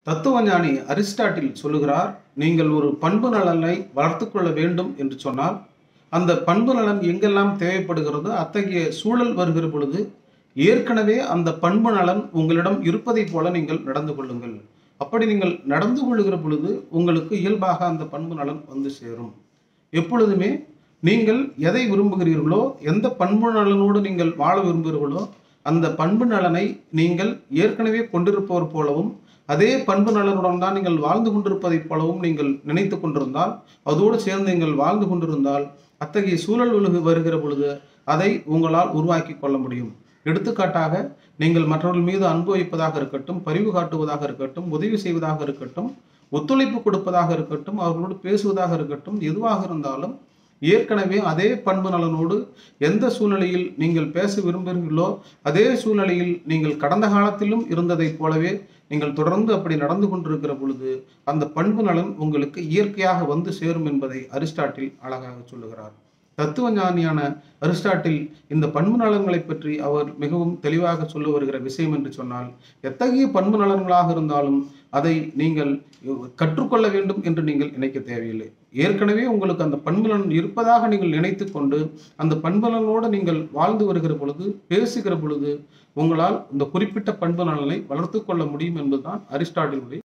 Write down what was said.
தத்துவஞானி அரிஸ்டாட்டில் சொல்லுகிறார் நீங்கள் ஒரு பண்பு நலனை வளர்த்து கொள்ள வேண்டும் என்று சொன்னால் அந்த பண்பு நலன் எங்கெல்லாம் தேவைப்படுகிறதோ அத்தகைய சூழல் வருகிற பொழுது ஏற்கனவே அந்த பண்பு நலன் உங்களிடம் இருப்பதைப் போல நீங்கள் நடந்து கொள்ளுங்கள் அப்படி நீங்கள் நடந்து கொள்ளுகிற பொழுது உங்களுக்கு இயல்பாக அந்த பண்பு நலன் வந்து சேரும் எப்பொழுதுமே நீங்கள் எதை விரும்புகிறீர்களோ எந்த பண்பு நலனோடு நீங்கள் வாழ விரும்புகிறீர்களோ அந்த பண்பு நலனை நீங்கள் ஏற்கனவே கொண்டிருப்பவர் போலவும் அதே பண்பு நலனுடன் தான் நீங்கள் வாழ்ந்து கொண்டிருப்பதைப் போலவும் நீங்கள் நினைத்து கொண்டிருந்தால் அதோடு சேர்ந்து நீங்கள் வாழ்ந்து கொண்டிருந்தால் அத்தகைய சூழல் உலகு வருகிற பொழுது அதை உங்களால் உருவாக்கி கொள்ள முடியும் எடுத்துக்காட்டாக நீங்கள் மற்றவர்கள் மீது அன்பு வைப்பதாக இருக்கட்டும் பரிவு காட்டுவதாக இருக்கட்டும் உதவி செய்வதாக இருக்கட்டும் ஒத்துழைப்பு கொடுப்பதாக இருக்கட்டும் அவர்களோடு பேசுவதாக இருக்கட்டும் எதுவாக இருந்தாலும் ஏற்கனவே அதே பண்பு நலனோடு எந்த சூழ்நிலையில் நீங்கள் பேச விரும்புகிறீர்களோ அதே சூழ்நிலையில் நீங்கள் கடந்த காலத்திலும் இருந்ததைப் போலவே நீங்கள் தொடர்ந்து அப்படி நடந்து கொண்டிருக்கிற பொழுது அந்த பண்பு நலன் உங்களுக்கு இயற்கையாக வந்து சேரும் என்பதை அரிஸ்டாட்டில் அழகாக சொல்லுகிறார் தத்துவ ஞானியான அரிஸ்டாட்டில் இந்த பண்பு நலன்களை பற்றி அவர் மிகவும் தெளிவாக சொல்ல வருகிற விஷயம் என்று சொன்னால் எத்தகைய பண்பு நலன்களாக இருந்தாலும் அதை நீங்கள் கற்றுக்கொள்ள வேண்டும் என்று நீங்கள் நினைக்க தேவையில்லை ஏற்கனவே உங்களுக்கு அந்த பண்பு நலன் இருப்பதாக நீங்கள் நினைத்து கொண்டு அந்த பண்பு நலனோடு நீங்கள் வாழ்ந்து வருகிற பொழுது பேசுகிற பொழுது உங்களால் இந்த குறிப்பிட்ட பண்பு நலனை வளர்த்து கொள்ள முடியும் என்பதுதான் அரிஸ்டாட்டிலுடைய